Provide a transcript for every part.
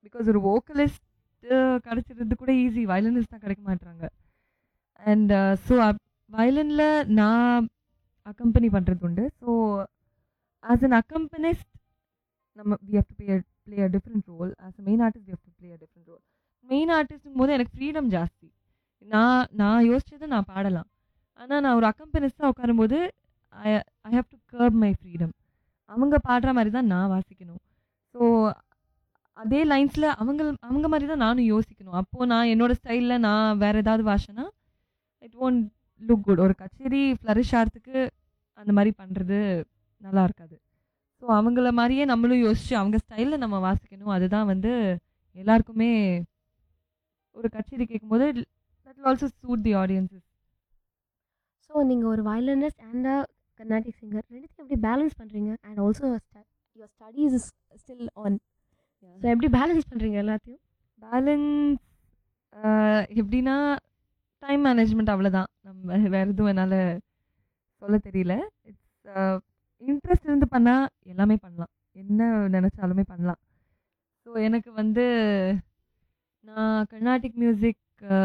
Because ஒரு vocalist கிடச்சிறது கூட easy violinist தான் கிடைக்க மாட்டாங்க அண்ட் ஸோ வயலினில் நான் அக்கம்பெனி பண்ணுறது உண்டு ஸோ ஆஸ் அன் அக்கம்பனிஸ்ட் நம்ம we have to play play a different role as a main artist we have to play a different role main ஆர்டிஸ்ட்டும் போது எனக்கு ஃப்ரீடம் ஜாஸ்தி நான் நான் யோசிச்சதை நான் பாடலாம் ஆனால் நான் ஒரு அக்கம்பனிஸ்டாக உட்காரும்போது I I have to curb my freedom அவங்க பாடுற மாதிரி தான் நான் வாசிக்கணும் ஸோ அதே லைன்ஸில் அவங்க அவங்க மாதிரி தான் நானும் யோசிக்கணும் அப்போது நான் என்னோட ஸ்டைலில் நான் வேறு ஏதாவது வாசினா இட் ஒன்ட் லுக் குட் ஒரு கச்சேரி ஃப்ளரிஷ் ஆகிறதுக்கு அந்த மாதிரி பண்ணுறது நல்லா இருக்காது ஸோ அவங்கள மாதிரியே நம்மளும் யோசிச்சு அவங்க ஸ்டைலில் நம்ம வாசிக்கணும் அதுதான் வந்து எல்லாருக்குமே ஒரு கச்சேரி கேட்கும்போது that also suit the audiences so நீங்கள் ஒரு violinist and a Carnatic singer ரெண்டுத்தையும் எப்படி பேலன்ஸ் பண்ணுறீங்க and also your studies is still on so எப்படி பேலன்ஸ் பண்ணுறீங்க எல்லாத்தையும் பேலன்ஸ் எப்படின்னா டைம் மேனேஜ்மெண்ட் அவ்வளோதான் நம்ம வேறு எதுவும் என்னால் சொல்ல தெரியல இட்ஸ் இன்ட்ரெஸ்ட் இருந்து பண்ணால் எல்லாமே பண்ணலாம் என்ன நினச்சாலுமே பண்ணலாம் ஸோ எனக்கு வந்து நான் கர்நாடிக் மியூசிக்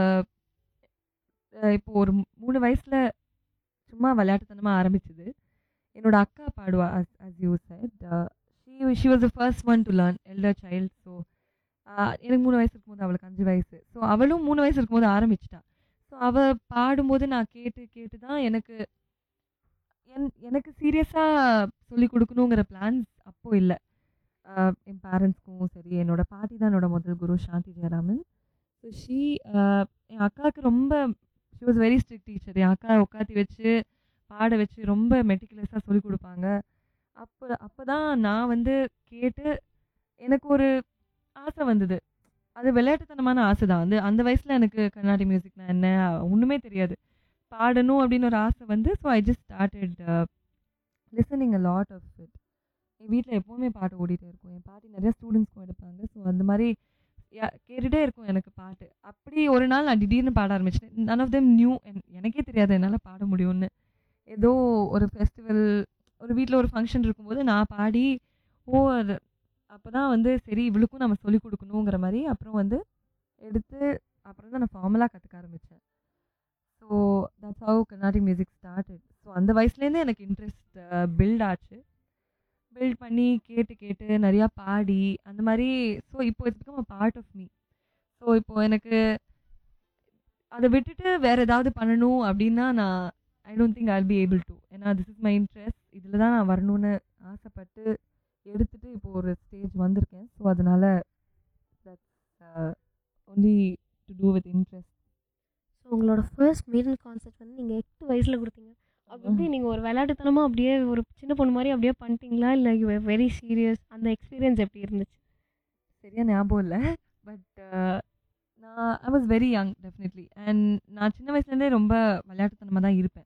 இப்போ ஒரு மூணு வயசில் சும்மா விளையாட்டுத்தனமாக ஆரம்பிச்சது என்னோட அக்கா பாடுவா as as you said she she was the first one to learn elder child so எனக்கு மூணு வயசு இருக்கும்போது அவளுக்கு அஞ்சு வயசு ஸோ அவளும் மூணு வயசு இருக்கும்போது ஆரம்பிச்சிட்டா ஸோ அவள் பாடும்போது நான் கேட்டு கேட்டு தான் எனக்கு என் எனக்கு சீரியஸாக சொல்லி கொடுக்கணுங்கிற பிளான்ஸ் அப்போது இல்லை என் பேரண்ட்ஸ்க்கும் சரி என்னோட பாட்டி தான் என்னோட முதல் குரு சாந்தி ஜெயராமன் ஸோ ஷீ என் அக்காவுக்கு ரொம்ப she was very strict teacher என் அக்கா உட்காத்தி வச்சு பாட வச்சு ரொம்ப மெட்டிகுலஸாக சொல்லி கொடுப்பாங்க அப்போ அப்போ தான் நான் வந்து கேட்டு எனக்கு ஒரு ஆசை வந்தது அது விளையாட்டுத்தனமான ஆசை தான் வந்து அந்த வயசில் எனக்கு கர்நாடிக் மியூசிக்னா என்ன ஒன்றுமே தெரியாது பாடணும் அப்படின்னு ஒரு ஆசை வந்து so I just started listening a lot of it என் வீட்டில் எப்போவுமே பாட்டு ஓடிட்டே இருக்கும் என் பாட்டி நிறைய ஸ்டூடெண்ட்ஸ்க்கும் எடுப்பாங்க ஸோ அந்த மாதிரி கேட்டுகிட்டே இருக்கும் எனக்கு பாட்டு அப்படி ஒரு நாள் நான் திடீர்னு பாட ஆரம்பிச்சிட்டேன் நன் ஆஃப் தெம் நியூ எனக்கே தெரியாது என்னால் பாட முடியும்னு ஏதோ ஒரு ஃபெஸ்டிவல் ஒரு வீட்டில் ஒரு ஃபங்க்ஷன் இருக்கும்போது நான் பாடி ஓ அப்போ தான் வந்து சரி இவளுக்கும் நம்ம சொல்லிக் கொடுக்கணுங்கிற மாதிரி அப்புறம் வந்து எடுத்து அப்புறம் தான் நான் ஃபார்மலாக கற்றுக்க ஆரம்பித்தேன் so that's how Carnatic music started so அந்த வயசுலேருந்தே எனக்கு இன்ட்ரெஸ்ட் பில்ட் ஆச்சு பில்ட் பண்ணி கேட்டு கேட்டு நிறையா பாடி அந்த மாதிரி ஸோ இப்போ it's become a part of me so இப்போது எனக்கு அதை விட்டுட்டு வேறு ஏதாவது பண்ணணும் அப்படின்னா நான் I don't think I'll be able to ஏன்னா திஸ் இஸ் மை இன்ட்ரெஸ்ட் இதில் தான் நான் வரணும்னு ஆசைப்பட்டு எடுத்துகிட்டு இப்போது ஒரு ஸ்டேஜ் வந்திருக்கேன் ஸோ அதனால் that's only to do with interest so உங்களோட ஃபர்ஸ்ட் மீரல் கான்செப்ட் வந்து நீங்கள் எட்டு வயசில் கொடுத்தீங்க அப்படி எப்படி நீங்கள் ஒரு விளையாட்டுத்தனமாக அப்படியே ஒரு சின்ன பொண்ணு மாதிரி அப்படியே பண்ணிட்டீங்களா இல்லை யூ வெரி சீரியஸ் அந்த எக்ஸ்பீரியன்ஸ் எப்படி இருந்துச்சு சரியா ஞாபகம் இல்லை பட் நான் I was very young definitely and நான் சின்ன வயசுலேருந்தே ரொம்ப விளையாட்டுத்தனமாக தான் இருப்பேன்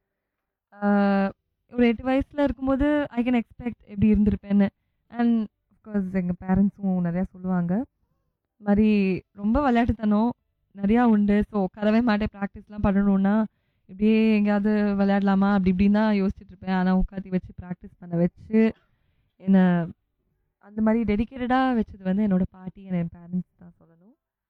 ஒரு எட்டு வயசில் இருக்கும்போது ஐ கேன் எக்ஸ்பெக்ட் எப்படி இருந்திருப்பேன்னு அண்ட் அஃப்கோர்ஸ் எங்கள் பேரண்ட்ஸும் நிறையா சொல்லுவாங்க மாதிரி ரொம்ப விளையாட்டுத்தனம் நிறையா உண்டு ஸோ உட்காரவே மாட்டேன் ப்ராக்டிஸ்லாம் பண்ணணுன்னா இப்படியே எங்கேயாவது விளையாடலாமா அப்படி இப்படின்னு தான் யோசிச்சுட்டு இருப்பேன் ஆனால் உட்காந்து வச்சு ப்ராக்டிஸ் பண்ண வச்சு என்னை அந்த மாதிரி டெடிக்கேட்டடாக வச்சது வந்து என்னோடய பாட்டி என் பேரண்ட்ஸ் தான் சொல்லணும்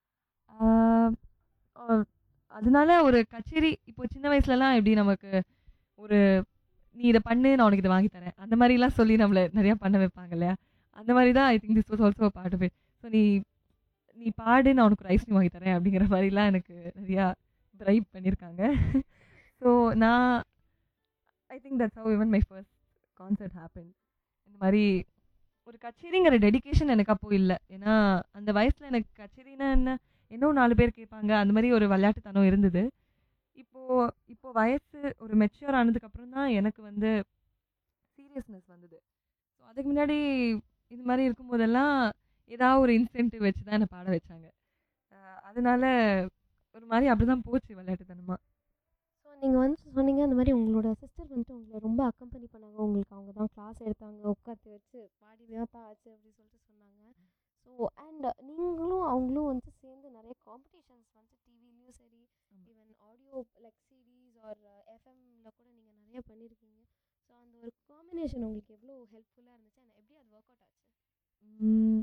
அதனால ஒரு கச்சேரி இப்போ சின்ன வயசுலலாம் எப்படி நமக்கு ஒரு நீ இதை பண்ணு நான் உனக்கு இதை வாங்கி தரேன் அந்த மாதிரிலாம் சொல்லி நம்மளை நிறையா பண்ண வைப்பாங்க இல்லையா அந்த மாதிரி தான் I think this was also part of it so நீ நீ பாடு நான் உனக்கு ஒரு ஐஸ்கிரீம் வாங்கி தரேன் அப்படிங்கிற மாதிரிலாம் எனக்கு நிறையா ட்ரைவ் பண்ணியிருக்காங்க ஸோ நான் I think that's how even my first concert happen இந்த மாதிரி ஒரு கச்சேரிங்கிற டெடிக்கேஷன் எனக்கு அப்போ இல்லை ஏன்னா அந்த வயசில் எனக்கு கச்சேரினா என்ன இன்னும் நாலு பேர் கேட்பாங்க அந்த மாதிரி ஒரு விளையாட்டுத்தனம் இருந்தது இப்போது இப்போ வயசு ஒரு மெச்சூர் ஆனதுக்கப்புறம் தான் எனக்கு வந்து சீரியஸ்னஸ் வந்தது ஸோ அதுக்கு முன்னாடி இது மாதிரி இருக்கும்போதெல்லாம் ஏதாவது ஒரு இன்சென்டிவ் வச்சு தான் என்னை பாட வச்சாங்க அதனால ஒரு மாதிரி அப்படி தான் போச்சு விளையாட்டுத்தனமாக ஸோ நீங்கள் வந்து சொன்னீங்க அந்த மாதிரி உங்களோட சிஸ்டர் வந்துட்டு உங்களை ரொம்ப அக்கம்பெனி பண்ணாங்க உங்களுக்கு அவங்க தான் கிளாஸ் எடுத்தாங்க உட்காந்து வச்சு பாடி தான் ஆச்சு அப்படின்னு சொல்லிட்டு சொன்னாங்க ஸோ அண்ட் நீங்களும் அவங்களும் வந்து சேர்ந்து நிறைய காம்படிஷன்ஸ் வந்து டிவிலையும் சரி even audio like CDs or எஃப்எம்ல கூட நீங்கள் நிறைய பண்ணியிருக்கீங்க ஸோ அந்த ஒரு காம்பினேஷன் உங்களுக்கு எவ்வளோ ஹெல்ப்ஃபுல்லாக இருந்துச்சு அண்ட் எப்படி அது ஒர்க் அவுட் ஆச்சு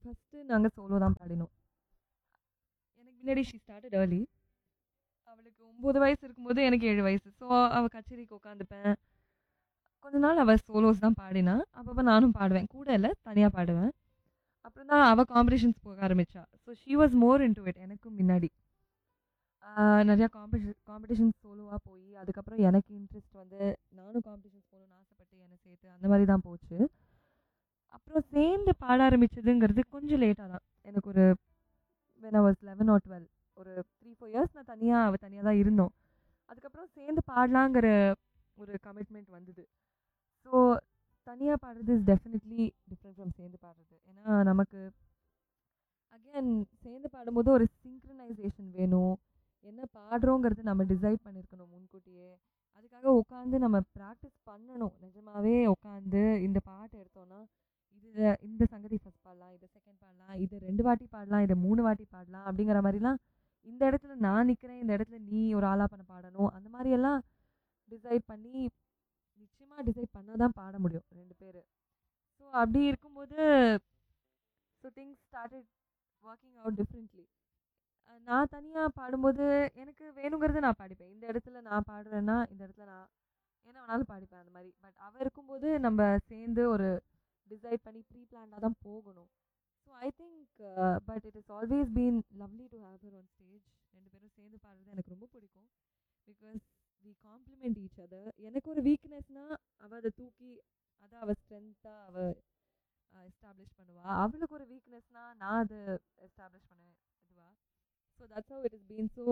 ஃபஸ்ட்டு நாங்கள் சோலோ தான் பாடினோம் எனக்கு முன்னாடி ஷி ஸ்டார்டட் ஏர்லி அவளுக்கு ஒம்பது வயசு இருக்கும்போது எனக்கு ஏழு வயசு ஸோ அவள் கச்சேரிக்கு உட்காந்துப்பேன் கொஞ்ச நாள் அவள் சோலோஸ் தான் பாடினா அப்பப்போ நானும் பாடுவேன் கூட இல்லை தனியாக பாடுவேன் அப்புறம் தான் அவள் காம்படிஷன்ஸ் போக ஆரம்பித்தா so she was more into it எனக்கும் முன்னாடி ஆஹ் நிறையா காம்படிஷன் காம்படிஷன்ஸ் சோலோவாக போய் அதுக்கப்புறம் எனக்கு இன்ட்ரெஸ்ட் வந்து நானும் காம்படிஷன்ஸ் போகணும்னு ஆசைப்பட்டு என்னை சேர்த்து அந்த மாதிரி தான் போச்சு அப்புறம் சேர்ந்து பாட ஆரம்பிச்சதுங்கிறது கொஞ்சம் லேட்டாக தான் எனக்கு ஒரு when was eleven or twelve ஒரு த்ரீ ஃபோர் இயர்ஸ் நான் தனியாக அவள் தனியாக தான் இருந்தோம் அதுக்கப்புறம் சேர்ந்து பாடலாங்கிற ஒரு கமிட்மெண்ட் வந்தது ஸோ தனியாக பாடுறது இஸ் டெஃபினெட்லி டிஃப்ரெண்ட் ஃப்ரம் சேர்ந்து பாடுறது ஏன்னா நமக்கு அகைன் சேர்ந்து பாடும்போது ஒரு சிங்க்ரனைசேஷன் வேணும் என்ன பாடுறோங்கிறது நம்ம டிசைட் பண்ணியிருக்கணும் முன்கூட்டியே அதுக்காக உட்காந்து நம்ம ப்ராக்டிஸ் பண்ணணும் நிஜமாவே உட்காந்து இந்த பாட்டு எடுத்தோன்னா இது இந்த சங்கதி ஃபஸ்ட் பாடலாம் இதை செகண்ட் பாடலாம் இதை ரெண்டு வாட்டி பாடலாம் இதை மூணு வாட்டி பாடலாம் அப்படிங்கிற மாதிரிலாம் இந்த இடத்துல நான் நிற்கிறேன் இந்த இடத்துல நீ ஒரு ஆலாப்பனை பாடணும் அந்த மாதிரியெல்லாம் டிசைட் பண்ணி நிச்சயமாக டிசைட் பண்ணால் தான் பாட முடியும் ரெண்டு பேர் ஸோ அப்படி இருக்கும்போது so things started working out differently நான் தனியாக பாடும்போது எனக்கு வேணுங்கிறத நான் பாடிப்பேன் இந்த இடத்துல நான் பாடுறேன்னா இந்த இடத்துல நான் என்ன வேணாலும் பாடிப்பேன் அந்த மாதிரி பட் அவள் இருக்கும்போது நம்ம சேர்ந்து ஒரு டிசைட் பண்ணி ப்ரீ பிளான்டாக தான் போகணும் so I think but it is always been lovely to have her on stage ரெண்டு பேரும் சேர்ந்து பாடுறது எனக்கு ரொம்ப பிடிக்கும் because we complement each other எனக்கு ஒரு வீக்னஸ்னால் அவள் அதை தூக்கி அதை அவள் ஸ்ட்ரென்த்தாக அவள் எஸ்டாப்ளிஷ் பண்ணுவா அவளுக்கு ஒரு வீக்னஸ்னால் நான் அதை எஸ்டாப்ளிஷ் பண்ணுவேன் இதுவா so that's how it is been so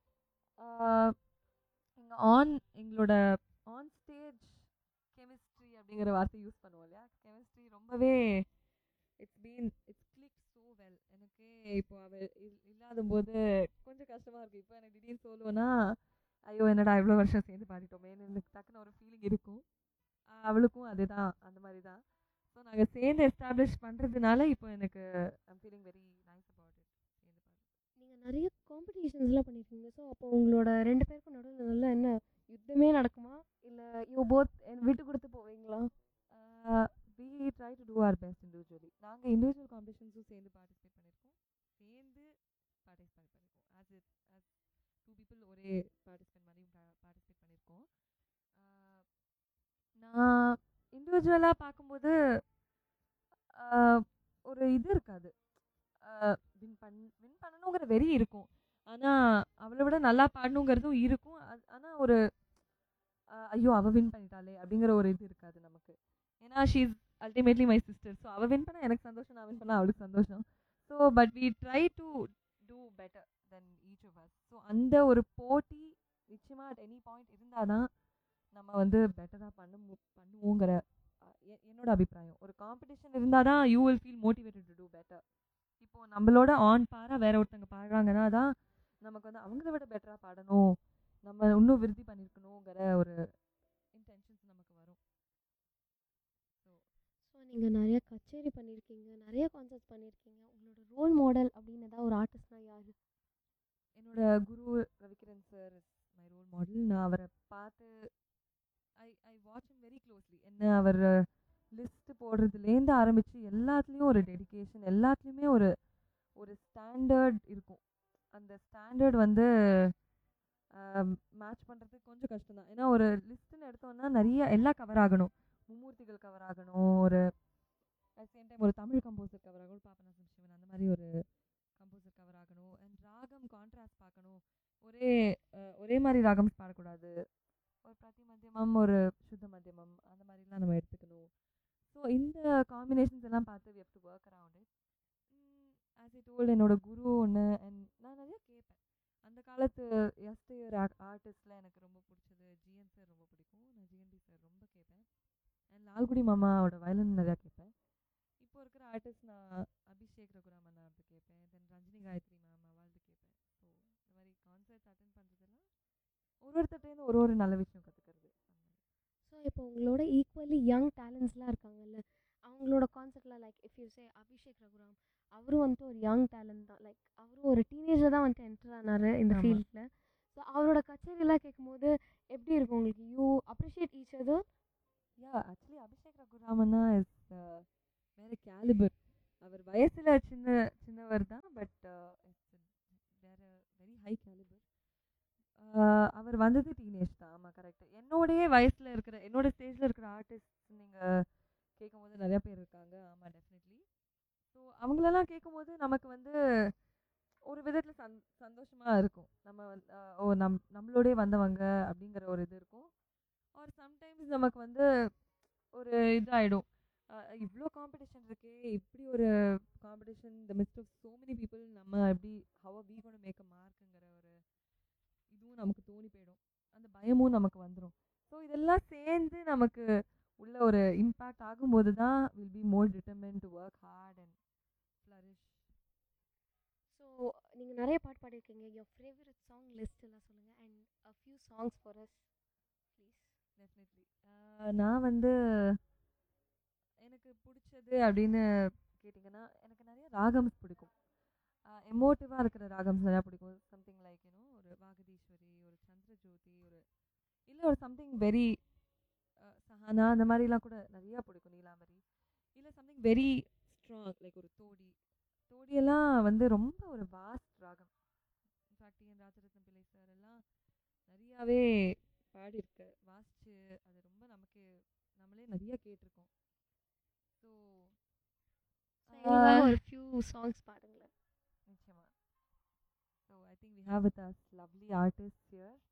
எங்கள் ஆன் எங்களோட ஆன் ஸ்டேஜ் கெமிஸ்ட்ரி அப்படிங்கிற வார்த்தை யூஸ் பண்ணுவோம் இல்லையா கெமிஸ்ட்ரி ரொம்பவே it's been it's click so well எனக்கே இப்போ அவள் இல்லாத போது கொஞ்சம் கஷ்டமாக இருக்குது இப்போ எனக்கு திடீர்னு சொல்லுவேன்னா ஐயோ என்னடா இவ்வளோ வருஷம் சேர்ந்து பாடிட்டோமேன்னு எனக்கு டக்குன்னு ஒரு ஃபீலிங் இருக்கும் ஆஹ் அவளுக்கும் அதுதான் அந்த மாதிரி தான் ஸோ நாங்கள் சேர்ந்து எஸ்டாப்ளிஷ் பண்ணுறதுனால இப்போ எனக்கு I'm feeling very nice about it சேர்ந்து பாடுறது நீங்கள் நிறைய காம்படிஷன்ஸ்லாம் பண்ணியிருக்கீங்க ஸோ அப்போ உங்களோட ரெண்டு பேருக்கும் நடுவில் நல்லா என்ன யுத்தமே நடக்குமா இல்லை யூ போத் விட்டு கொடுத்து போவீங்களா we try to do our best individually நாங்கள் இண்டிவிஜுவல் காம்படிஷன்ஸும் சேர்ந்து பார்ட்டிசிபேட் பண்ணியிருக்கோம் சேர்ந்து பார்ட்டிசிபேட் பண்ணியிருக்கோம் as it as two people ஒரே பார்ட்டிசிபேட் மாதிரி பார்ட்டிசிபேட் பண்ணியிருக்கோம் ஆஹ் நான் இண்டிவிஜுவலாக பார்க்கும்போது ஆஹ் ஒரு இது இருக்காது வின் பண் வின் பண்ணணுங்கிற வெறி இருக்கும் ஆனால் அவளை விட நல்லா பாடணுங்கிறதும் இருக்கும் ஆனால் ஒரு ஆஹ் ஐயோ அவள் வின் பண்ணிட்டாளே அப்படிங்கிற ஒரு இது இருக்காது நமக்கு ஏன்னா she is ultimately my sister so அவள் வின் பண்ணால் எனக்கு சந்தோஷம் நான் வின் பண்ணால் அவளுக்கு சந்தோஷம் so but we try to do better then each of us so அந்த ஒரு போட்டி நிச்சயமாக அட் எனி பாயிண்ட் இருந்தால் தான் நம்ம வந்து பெட்டராக பண்ண மு பண்ணுவோங்கிற அஹ், எ- என்னோட அபிப்பிராயம் ஒரு காம்படிஷன் இருந்தால் தான் you will feel motivated to do better இப்போது நம்மளோட ஆன் பாரா வேற ஒருத்தங்க பாடுறாங்கன்னா தான் நமக்கு வந்து அவங்கள விட பெட்டராக பாடணும் நம்ம இன்னும் விருத்தி பண்ணியிருக்கணுங்கிற ஒரு இன்டென்ஷன்ஸ் நமக்கு வரும் ஸோ ஸோ நீங்கள் நிறைய கச்சேரி பண்ணியிருக்கீங்க நிறைய கான்சர்ட்ஸ் பண்ணியிருக்கீங்க உங்களோட ரோல் மாடல் அப்படின்னு ஏதாவது ஒரு ஆர்டிஸ்ட்னா யார் என்னோட குரு Ravikiran sir is my role model நான் அவரை பார்த்து I I watch him very closely என்ன அவர் லிஸ்ட்டு போடுறதுலேருந்து ஆரம்பித்து எல்லாத்துலேயும் ஒரு டெடிகேஷன் எல்லாத்துலேயுமே ஒரு ஒரு ஸ்டாண்டர்ட் இருக்கும் அந்த ஸ்டாண்டர்ட் வந்து மேட்ச் பண்ணுறதுக்கு கொஞ்சம் கஷ்டம் தான் ஏன்னா ஒரு லிஸ்ட்டுன்னு எடுத்தோம்னா நிறைய எல்லாம் கவர் ஆகணும் மும்மூர்த்திகள் கவர் ஆகணும் ஒரு அட் சேம் டைம் ஒரு தமிழ் கம்போசர் கவர் ஆகணும் பாபநாசம் சிவன் அந்த மாதிரி ஒரு கம்போசர் கவர் ஆகணும் அண்ட் ராகம் கான்ட்ராஸ்ட் பார்க்கணும் ஒரே அஹ், ஒரே மாதிரி ராகம்ஸ் பாடக்கூடாது ஒரு பிரதி மத்தியமம் ஒரு சுத்த மத்தியமம் அந்த மாதிரிலாம் நம்ம எடுத்துக்கணும் ஸோ இந்த காம்பினேஷன்ஸ் எல்லாம் பார்த்து we have to work around it as it old என்னோட குரு ஒன்று அண்ட் நான் நிறைய கேட்பேன் அந்த காலத்து எஸ்ட் இயர் ஆர்டிஸ்டில் எனக்கு ரொம்ப பிடிச்சது ஜிஎன் சார் ரொம்ப பிடிக்கும் நான் ஜிஎன்பி சார் ரொம்ப கேட்பேன் அண்ட் லால்குடி மாமாவோட வயலின் நிறையா கேட்பேன் இப்போ இருக்கிற ஆர்டிஸ்ட் நான் அபிஷேக் ரகுராமன் அவரது கேட்பேன் தென் ரஞ்சினி காயத்ரி மேம் அவளது கேட்பேன் ஸோ இந்த மாதிரி கான்சர்ட்ஸ் அட்டன் பண்ணுறதெல்லாம் ஒரு ஒருத்தர்ட்டேருந்து ஒரு ஒரு நல்ல விஷயம் கற்றுக்கிறது ஸோ இப்போ உங்களோட ஈக்குவலி யங் டேலண்ட்ஸ்லாம் இருக்காங்கல்ல அவங்களோட கான்செப்டில் like if you say Abhishek Raghuram அவரும் வந்துட்டு ஒரு யங் டேலண்ட் தான் லைக் அவரும் ஒரு டீனேஜர் தான் வந்துட்டு என்டர் ஆனார் இந்த ஆமா. ஃபீல்டில் ஸோ அவரோட கச்சேரிலாம் கேட்கும்போது எப்படி இருக்கும் உங்களுக்கு you appreciate each other yeah actually Abhishek ரகுராமன்னா இஸ் வேறு கேலிபர் அவர் வயசுல சின்ன சின்னவர் தான் பட் வேற வெரி ஹை கேலிபர் அவர் வந்தது டீனேஜ் தான் ஆமாம் கரெக்ட் என்னோடயே வயசில் இருக்கிற என்னோட ஸ்டேஜில் இருக்கிற ஆர்டிஸ்ட் நீங்கள் கேட்கும்போது நிறைய பேர் இருக்காங்க ஆமாம் டெஃபினெட்லி ஸோ அவங்களெல்லாம் கேட்கும்போது நமக்கு வந்து ஒரு விதத்தில் சந் சந்தோஷமாக இருக்கும் நம்ம வந்து, அஹ், ஓ நம் நம்மளோடே வந்தவங்க அப்படிங்கிற ஒரு இது இருக்கும் ஆர் சம்டைம்ஸ் நமக்கு வந்து ஒரு இதாகிடும் இவ்வளோ காம்படிஷன் இருக்கே இப்படி ஒரு competition the midst of so many people நம்ம எப்படி how we gonna make a மார்க்குங்கிற ஒரு இதுவும் நமக்கு தோணி போயிடும் அந்த பயமும் நமக்கு வந்துடும் ஸோ இதெல்லாம் சேர்ந்து நமக்கு உள்ள ஒரு இம்பேக்ட் ஆகும்போது தான் will be more determined to work hard and flourish so நீங்கள் நிறைய பாட்டு பாடியிருக்கீங்க யோர் ஃபேவரட் சாங் லிஸ்ட் எல்லாம் சொல்லுங்கள் and a few songs for us please definitely நான் வந்து எனக்கு பிடிச்சது அப்படின்னு கேட்டிங்கன்னா எனக்கு நிறைய ராகம்ஸ் பிடிக்கும் எமோட்டிவாக இருக்கிற ராகம்ஸ் நிறையா பிடிக்கும் சம்திங் லைக் யூனோ ஒரு வாகதீஸ்வரி ஒரு சந்திரஜோதி ஒரு இல்லை ஒரு சம்திங் வெரி சஹானா அந்த மாதிரிலாம் கூட நிறையா பிடிக்கும் நீலாம்பரி இல்லை சம்திங் வெரி ஸ்ட்ராங் லைக் ஒரு தோடி தோடியெல்லாம் வந்து ரொம்ப ஒரு வாஸ்ட் ராகம் இன்ஃபேக்ட் என் ராஜரத்னம் பிள்ளை சார் எல்லாம் நிறையாவே பாடியிருக்க வாசிச்சு அது ரொம்ப நமக்கு நம்மளே நிறைய கேட்டிருக்கோம் ஸோ எங்களுக்காக ஒரு ஃபியூ சாங்ஸ் பாடுங்களேன் நிச்சயமா so I think we have with us lovely artist here